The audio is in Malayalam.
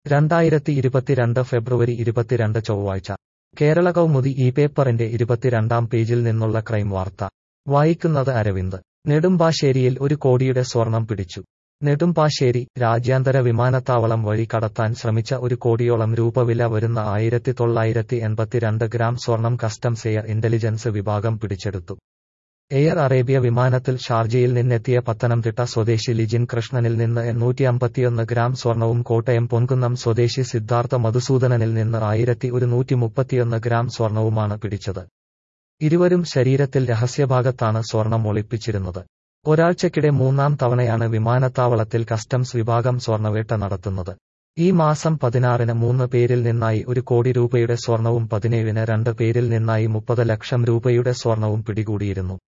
രണ്ടായിരത്തി ഇരുപത്തിരണ്ട് ഫെബ്രുവരി ഇരുപത്തിരണ്ട് ചൊവ്വാഴ്ച കേരള കൗമുദി ഈ പേപ്പറിന്റെ ഇരുപത്തിരണ്ടാം പേജിൽ നിന്നുള്ള ക്രൈം വാർത്ത വായിക്കുന്നത് അരവിന്ദ് നെടുമ്പാശ്ശേരിയിൽ ഒരു കോടിയുടെ സ്വർണം പിടിച്ചു നെടുമ്പാശ്ശേരി രാജ്യാന്തര വിമാനത്താവളം വഴി കടത്താൻ ശ്രമിച്ച ഒരു കോടിയോളം രൂപ വില വരുന്ന ആയിരത്തി തൊള്ളായിരത്തി എൺപത്തിരണ്ട് ഗ്രാം സ്വർണം കസ്റ്റംസ് എയർ ഇന്റലിജൻസ് വിഭാഗം പിടിച്ചെടുത്തു എയർ അറേബ്യ വിമാനത്തിൽ ഷാർജയിൽ നിന്നെത്തിയ പത്തനംതിട്ട സ്വദേശി ലിജിൻ കൃഷ്ണനിൽ നിന്ന് എണ്ണൂറ്റി അമ്പത്തിയൊന്ന് ഗ്രാം സ്വർണവും കോട്ടയം പൊൻകുന്നം സ്വദേശി സിദ്ധാർത്ഥ മധുസൂദനനിൽ നിന്ന് ആയിരത്തി ഒരുന്നൂറ്റി മുപ്പത്തിയൊന്ന് ഗ്രാം സ്വർണവുമാണ് പിടിച്ചത് ഇരുവരും ശരീരത്തിൽ രഹസ്യഭാഗത്താണ് സ്വർണം ഒളിപ്പിച്ചിരുന്നത് ഒരാഴ്ചക്കിടെ മൂന്നാം തവണയാണ് വിമാനത്താവളത്തിൽ കസ്റ്റംസ് വിഭാഗം സ്വർണവേട്ട നടത്തുന്നത് ഈ മാസം പതിനാറിന് മൂന്ന് പേരിൽ നിന്നായി ഒരു കോടി രൂപയുടെ സ്വർണവും പതിനേഴിന് രണ്ട് പേരിൽ നിന്നായി മുപ്പത് ലക്ഷം രൂപയുടെ സ്വർണവും പിടികൂടിയിരുന്നു